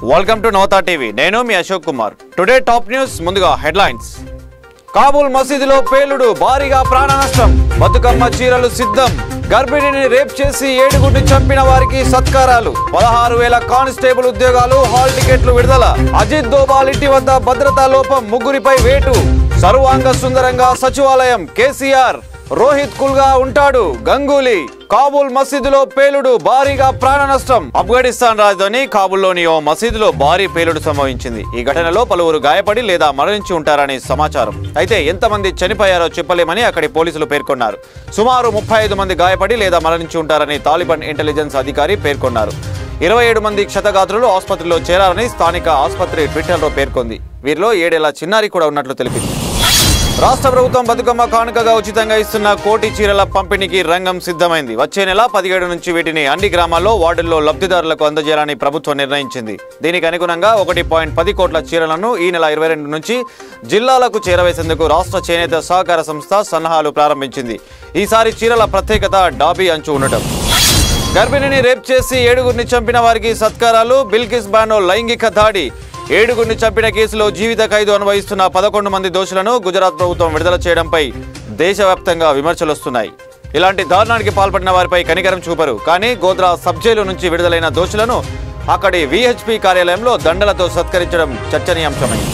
welcome to నోతా TV నేను మీ Ashok Kumar today top news ముందుగా హెడ్లైన్స్ కాబూల్ మసీదులో పేలుడు భారీగా ప్రాణ నష్టం బతుకమ్మ చీరలు సిద్ధం గర్భిణిని రేప్ చేసి ఏడుగురిని చంపిన వారికి సత్కారాలు పదహారు వేల కానిస్టేబుల్ ఉద్యోగాలు హాల్ టికెట్లు విడుదల అజిత్ దోబాల్ ఇంటి వద్ద భద్రతా లోపం ముగ్గురిపై వేటు సర్వాంగ సుందరంగా సచివాలయం కేసీఆర్ రోహిత్ కుల్ గా ఉంటాడు గంగూలీ కాబూల్ మసీదులో పేలుడు భారీగా ప్రాణ నష్టం ఆఫ్ఘనిస్తాన్ రాజధాని కాబూల్లోని ఓ మసీదులో భారీ పేలుడు సంభవించింది ఈ ఘటనలో పలువురు గాయపడి లేదా మరణించి ఉంటారని సమాచారం అయితే ఎంతమంది చనిపోయారో చెప్పలేమని అక్కడి పోలీసులు పేర్కొన్నారు సుమారు ముప్పై ఐదు మంది గాయపడి లేదా మరణించి ఉంటారని తాలిబాన్ ఇంటెలిజెన్స్ అధికారి పేర్కొన్నారు ఇరవై ఏడు మంది క్షతగాత్రులు ఆసుపత్రిలో చేరారని స్థానిక ఆసుపత్రి ట్విట్టర్లో పేర్కొంది వీరిలో ఏడేళ్ల చిన్నారి కూడా ఉన్నట్లు తెలిపింది రాష్ట్ర ప్రభుత్వం బతుకమ్మ కానుకగా ఉచితంగా ఇస్తున్న కోటి చీరల పంపిణీకి రంగం సిద్ధమైంది వచ్చే నెల పదిహేడు నుంచి వీటిని అన్ని గ్రామాల్లో వార్డుల్లో లబ్ధిదారులకు అందజేయాలని ప్రభుత్వం నిర్ణయించింది దీనికి అనుగుణంగా ఒకటి పాయింట్ పది కోట్ల చీరలను ఈ నెల ఇరవై రెండు నుంచి జిల్లాలకు చేరవేసేందుకు రాష్ట్ర చేనేత సహకార సంస్థ సన్నాహాలు ప్రారంభించింది ఈసారి చీరల ప్రత్యేకత డాబీ అంచు ఉండటం గర్భిణిని రేప్ చేసి ఏడుగురిని చంపిన వారికి సత్కారాలు బిల్కిస్ బానో లైంగిక దాడి ఏడుగురిని చంపిన కేసులో జీవిత ఖైదు అనుభవిస్తున్న పదకొండు మంది దోషులను గుజరాత్ ప్రభుత్వం విడుదల చేయడంపై దేశవ్యాప్తంగా విమర్శలు వస్తున్నాయి ఇలాంటి దారుణానికి పాల్పడిన వారిపై కనికరం చూపరు కానీ గోద్రా సబ్ జైలు నుంచి విడుదలైన దోషులను అక్కడి విహెచ్పి కార్యాలయంలో దండలతో సత్కరించడం చర్చనీయాంశమైంది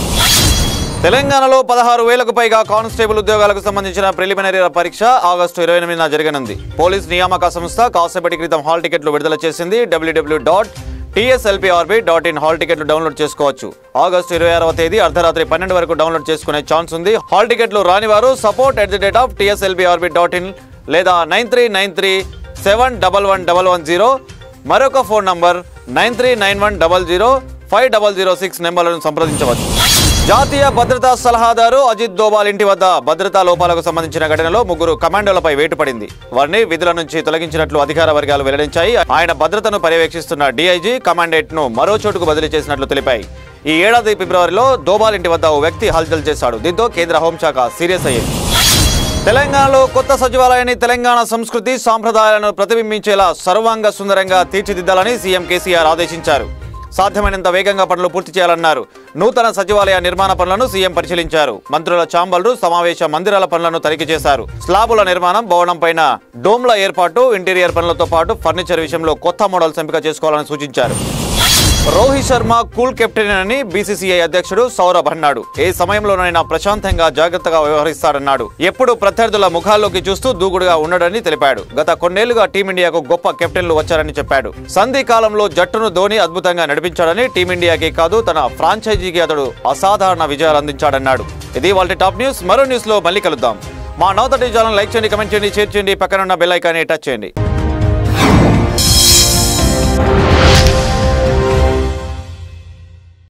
తెలంగాణలో పదహారు వేలకు పైగా కానిస్టేబుల్ ఉద్యోగాలకు సంబంధించిన ప్రిలిమినరీ పరీక్ష ఆగస్టు ఇరవై ఎనిమిదిన జరగనుంది పోలీస్ నియామక సంస్థ కాసేపటి క్రితం హాల్ టికెట్లు విడుదల చేసింది WW dot TSLPRB dot in hall టికెట్లు డౌన్లోడ్ చేసుకోవచ్చు ఆగస్టు ఇరవై ఆరవ తేదీ అర్ధరాత్రి పన్నెండు వరకు డౌన్లోడ్ చేసుకునే ఛాన్స్ ఉంది హాల్ టికెట్లు రాని వారు support at the date of TSLPRB dot in లేదా nine three nine three seven double one double one zero మరొక phone number nine three nine one double zero five double zero six నెంబర్లను సంప్రదించవచ్చు జాతీయ భద్రతా సలహాదారు అజిత్ దోబాల్ ఇంటి వద్ద భద్రతా లోపాలకు సంబంధించిన ఘటనలో ముగ్గురు కమాండోలపై వేటు పడింది వారిని విధుల నుంచి తొలగించినట్లు అధికార వర్గాలు వెల్లడించాయి ఆయన భద్రతను పర్యవేక్షిస్తున్న డీఐజీ కమాండేట్ ను మరో చోటుకు బదిలీ చేసినట్లు తెలిపాయి ఈ ఏడాది ఫిబ్రవరిలో దోబాల్ ఇంటి వద్ద ఓ వ్యక్తి హల్చల్ చేశాడు దీంతో కేంద్ర హోంశాఖ సీరియస్ అయ్యింది తెలంగాణలో కొత్త సచివాలయాన్ని తెలంగాణ సంస్కృతి సాంప్రదాయాలను ప్రతిబింబించేలా సర్వాంగ సుందరంగా తీర్చిదిద్దాలని సీఎం కేసీఆర్ ఆదేశించారు సాధ్యమైనంత వేగంగా పనులు పూర్తి చేయాలన్నారు నూతన సచివాలయ నిర్మాణ పనులను సీఎం పరిశీలించారు మంత్రుల చాంబర్లు సమావేశ మందిరాల పనులను తనిఖీ చేశారు స్లాబుల నిర్మాణం భవనం పైన డోమ్ల ఏర్పాటు ఇంటీరియర్ పనులతో పాటు ఫర్నిచర్ విషయంలో కొత్త మోడల్స్ ఎంపిక చేసుకోవాలని సూచించారు రోహిత్ శర్మ కూల్ కెప్టెన్ అని బీసీసీఐ అధ్యక్షుడు సౌరభ్ అన్నాడు ఏ సమయంలోనైనా ప్రశాంతంగా జాగ్రత్తగా వ్యవహరిస్తాడన్నాడు ఎప్పుడు ప్రత్యర్థుల ముఖాల్లోకి చూస్తూ దూకుడుగా ఉండడని తెలిపాడు గత కొన్నేళ్లుగా టీమిండియాకు గొప్ప కెప్టెన్లు వచ్చారని చెప్పాడు సంధి కాలంలో జట్టును ధోని అద్భుతంగా నడిపించాడని టీమిండియాకి కాదు తన ఫ్రాంచైజీకి అతడు అసాధారణ విజయాలు అందించాడన్నాడు ఇది వాళ్ళ టాప్ న్యూస్ మరో న్యూస్ లో మళ్ళీ కలుద్దాం మా నౌతటి ఛానల్ లైక్ చేయండి కమెంట్ చేయండి షేర్ చేయండి పక్కన ఉన్న బెల్ ఐకాన్ని టచ్ చేయండి